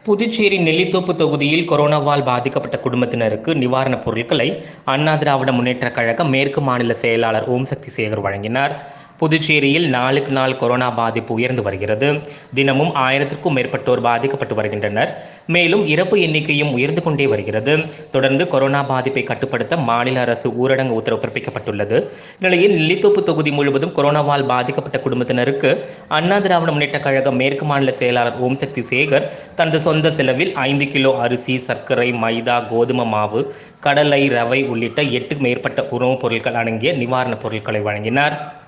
புதுச்சேரி நெல்லித்தோப்பு தொகுதியில் கொரோனாவால் பாதிக்கப்பட்ட குடும்பத்தினருக்கு நிவாரணப் பொருட்களை அண்ணா திராவிட முன்னேற்றக் கழக மேற்கு மாநில செயலாளர் ஓம் சக்தி சேகர் வழங்கினார் புதுச்சேரியில் நாளுக்கு நாள் கொரோனா பாதிப்பு உயர்ந்து வருகிறது தினமும் ஆயிரத்திற்கும் மேற்பட்டோர் பாதிக்கப்பட்டு வருகின்றனர் மேலும் இறப்பு எண்ணிக்கையும் உயர்ந்து கொண்டே வருகிறது தொடர்ந்து கொரோனா பாதிப்பை கட்டுப்படுத்த மாநில அரசு ஊரடங்கு உத்தரவு பிறப்பிக்கப்பட்டுள்ளது நிலையில் நெல்லித்தோப்பு தொகுதி முழுவதும் கொரோனாவால் பாதிக்கப்பட்ட குடும்பத்தினருக்கு அண்ணா திராவிட முன்னேற்றக் கழக மேற்கு மாநில செயலாளர் ஓம் சக்தி சேகர் தனது சொந்த செலவில் ஐந்து கிலோ அரிசி சர்க்கரை மைதா கோதுமை மாவு கடலை ரவை உள்ளிட்ட எட்டு மேற்பட்ட உணவுப் பொருட்கள் அடங்கிய நிவாரணப் பொருட்களை வழங்கினார்